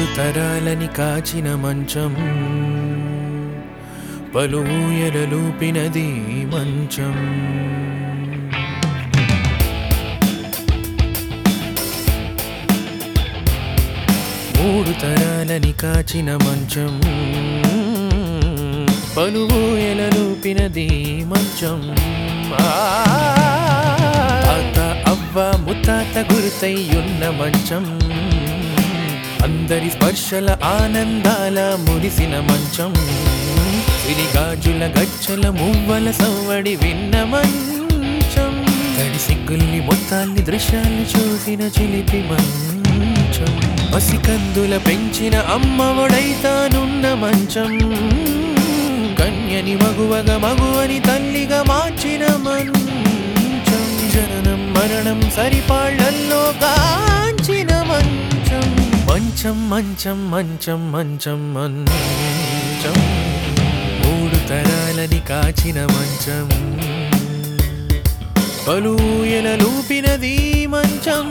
మూడు తరాలని కాచిన మంచం పలు ఊయలలూపినది మంచం మూడు తరాలని కాచిన మంచం పలు ఊయలలూపినది మంచం ఆ, తాత అవ్వ ముత్తాత గురుతయ్యున్న మంచం అందరి స్పర్శల ఆనందాల మురిసిన మంచం సిరిగాజుల గచ్చల మువ్వల సవ్వడి విన్న మంచం తడి సిగ్గుల్ని మొత్తాన్ని దృశ్యాన్ని చూసిన చిలిపి మంచం పసికందుల పెంచిన అమ్మ ఒడైతానున్న మంచం కన్యని మగువగ మగువని తల్లిగా మార్చిన మంచం జననం మరణం సరిపాళ్లల్లో కాంచిన మంచం మంచం మంచం మంచం మంచం మంచం మూడు తరాలని కాచిన మంచం పలుయల లూపినది మంచం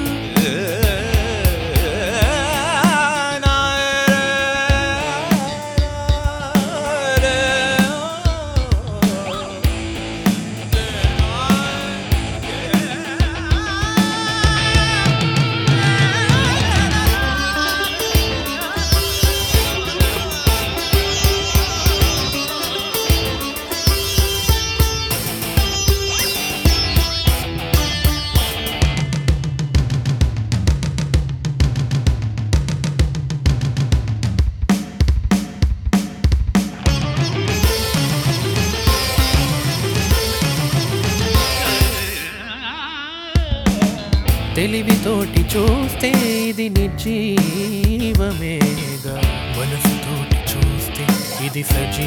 తెలివితోటి చూస్తే ఇది నిర్జీవమేగా మనసుతోటి చూస్తే ఇది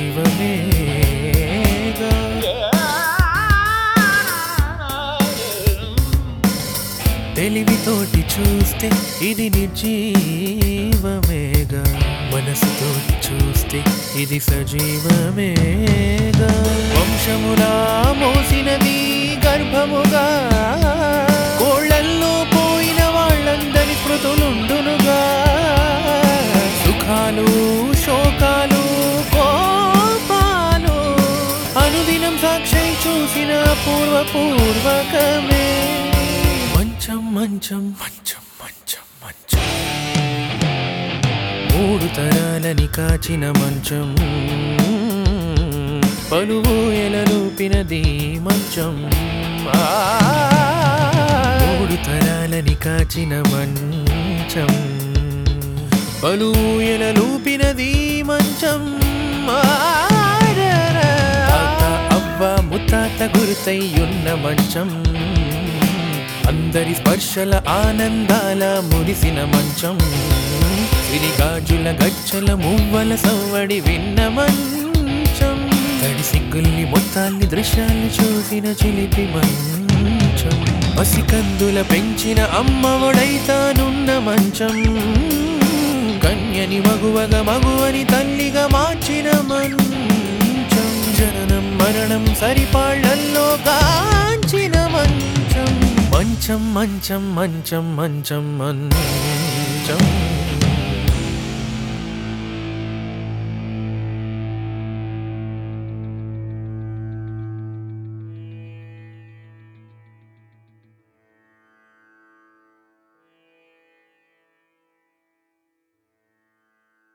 సజీవమేగా తెలివితోటి చూస్తే ఇది నిర్జీవమేగా మనసుతోటి చూస్తే ఇది సజీవమేగా వంశములా మోసినది గర్భముగా కోళ్ళల్లో పోయిన వాళ్ళందరి స్మృతులుండునుగా సుఖాలు శోకాలు కోపాలు అనుదినం సాక్షి చూసిన పూర్వ పూర్వకమే మంచం మంచం మంచం మంచం మంచం మూడు తరాలని కాచిన మంచం పలువుయల లూపినది మంచం ఆ, మూడు తరాలని కాచిన మంచం పలుయల లూపినది మంచం తాత అవ్వ ముత్తాత గురుతయ్యున్న మంచం అందరి స్పర్శల ఆనందాల మురిసిన మంచం సిరిగాజుల గచ్చల మువ్వల సవ్వడి విన్న మంచం తడి సిగ్గుల్ని మొత్తాన్ని దృశ్యాన్ని చూసిన చిలిపి మంచం పసికందుల పెంచిన అమ్మ ఒడైతానున్న మంచం కన్యని మగువగ మగువని తల్లిగా మార్చిన మంచం జననం మరణం సరిపాళ్లల్లో కాంచిన మంచం మంచం మంచం మంచం మంచం మంచం